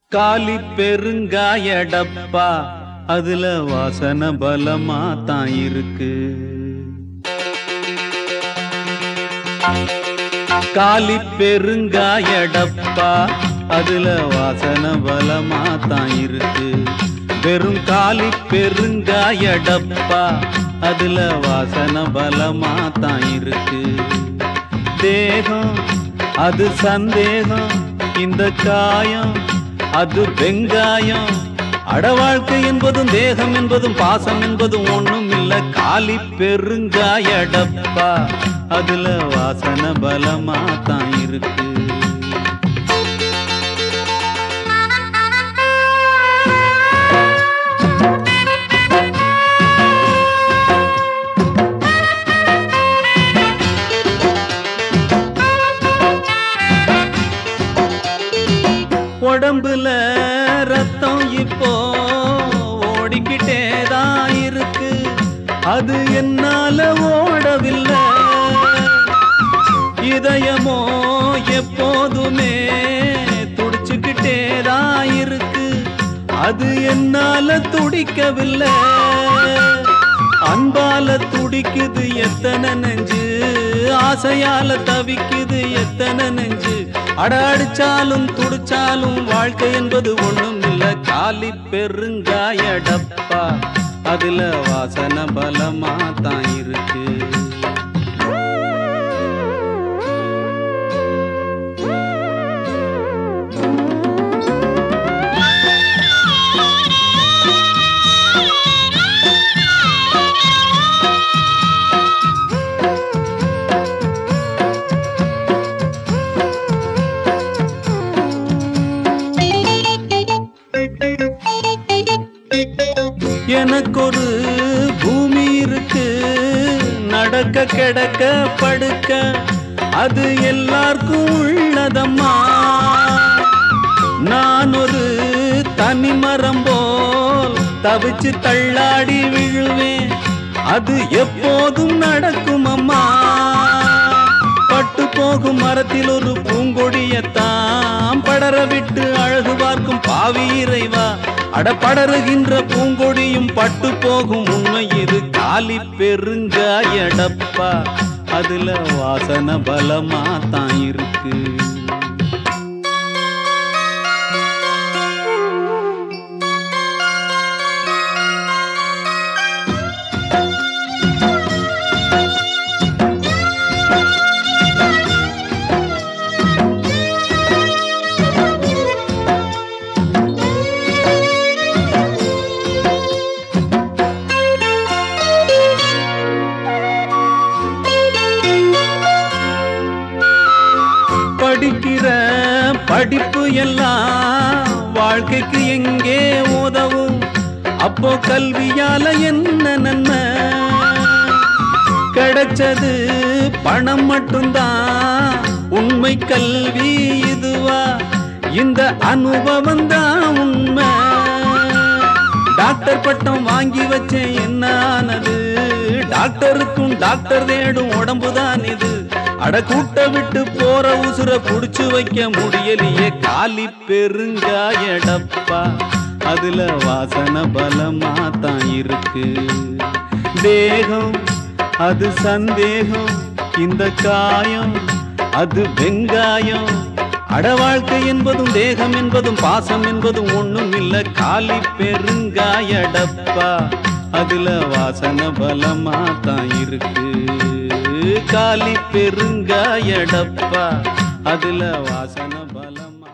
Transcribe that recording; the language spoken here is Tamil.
காலி பெருங்காய டப்பா அதுல வாசன பலமா தான் இருக்கு காலி பெருங்காய டப்பா அதுல வாசன பலமா தான் இருக்கு வெறும் காலி பெருங்காய டப்பா அதுல வாசன பலமா தான் இருக்கு தேகம் அது சந்தேகம் இந்த காயம் அது வெங்காயம் அட வாழ்க்கை என்பதும் தேகம் என்பதும் பாசம் என்பதும் ஒண்ணும் இல்ல காலி பெருங்காய டப்பா அதுல வாசன பலமா தான் இருக்கு உடம்புல ரத்தம் இப்போ ஓடிக்கிட்டே தான் இருக்கு அது என்னால ஓடவில்லை இதயமோ எப்போதுமே துடிச்சுக்கிட்டே தான் இருக்கு அது என்னால துடிக்கவில்லை அன்பால துடிக்குது எத்தனை நெஞ்சு ஆசையால தவிக்குது எத்தனை நெஞ்சு அட அடிச்சாலும் துடிச்சாலும் வாழ்க்கை என்பது ஒண்ணும் இல்ல காலி பெருங்காய டப்பா அதுல வாசன பலமா தான் இருக்கு எனக்கொரு பூமி இருக்கு நடக்க கிடக்க படுக்க அது எல்லாருக்கும் உள்ளதம்மா நான் ஒரு தனிமரம் போல் தவிச்சு தள்ளாடி விழுவேன் அது எப்போதும் நடக்கும் அம்மா பட்டு போகும் மரத்தில் ஒரு பூங்கொடியத்தான் படர விட்டு அழகு பார்க்கும் பாவி இறைவா அட படருகின்ற பூங்கொடியும் பட்டு போகும் உண்மை இது காலி பெருங்காய டப்பா அதுல வாசன பலமா தான் இருக்கு படிக்கிற படிப்பு எல்லாம் வாழ்க்கைக்கு எங்கே உதவும் அப்போ கல்வியால என்ன நன்மை கிடைச்சது பணம் மட்டும்தான் உண்மை கல்வி இதுவா இந்த அனுபவம் தான் உண்மை டாக்டர் பட்டம் வாங்கி வச்சேன் என்ன ஆனது டாக்டருக்கும் டாக்டர் தேடும் உடம்புதான் இது அட கூட்ட விட்டு போற உசுர புடிச்சு வைக்க முடியலையே காலி பெருங்காய டப்பா அதுல வாசன பலமா தான் இருக்கு தேகம் அது சந்தேகம் இந்த காயம் அது வெங்காயம் அட வாழ்க்கை என்பதும் தேகம் என்பதும் பாசம் என்பதும் ஒண்ணும் இல்ல காலி பெருங்காய டப்பா அதுல வாசன பலமா தான் இருக்கு காலி பெருங்காய டப்பா அதுல வாசன பலமா